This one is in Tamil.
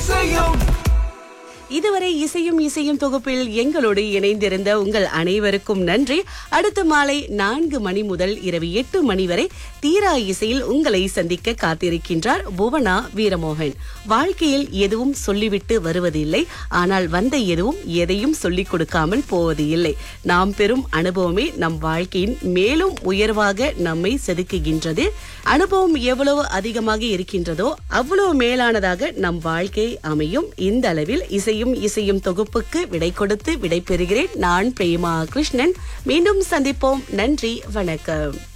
இசையும் இதுவரை இசையும் இசையும் தொகுப்பில் எங்களோடு இணைந்திருந்த உங்கள் அனைவருக்கும் நன்றி அடுத்த மாலை நான்கு மணி முதல் இரவு எட்டு மணி வரை தீரா இசையில் உங்களை சந்திக்க காத்திருக்கின்றார் புவனா வீரமோகன் வாழ்க்கையில் எதுவும் சொல்லிவிட்டு வருவதில்லை ஆனால் வந்த எதுவும் எதையும் சொல்லிக் கொடுக்காமல் போவது இல்லை நாம் பெறும் அனுபவமே நம் வாழ்க்கையின் மேலும் உயர்வாக நம்மை செதுக்குகின்றது அனுபவம் எவ்வளவு அதிகமாக இருக்கின்றதோ அவ்வளவு மேலானதாக நம் வாழ்க்கை அமையும் இந்த அளவில் இசையும் இசையும் தொகுப்புக்கு விடை கொடுத்து விடை பெறுகிறேன் நான் பிரேமா கிருஷ்ணன் மீண்டும் சந்திப்போம் நன்றி வணக்கம்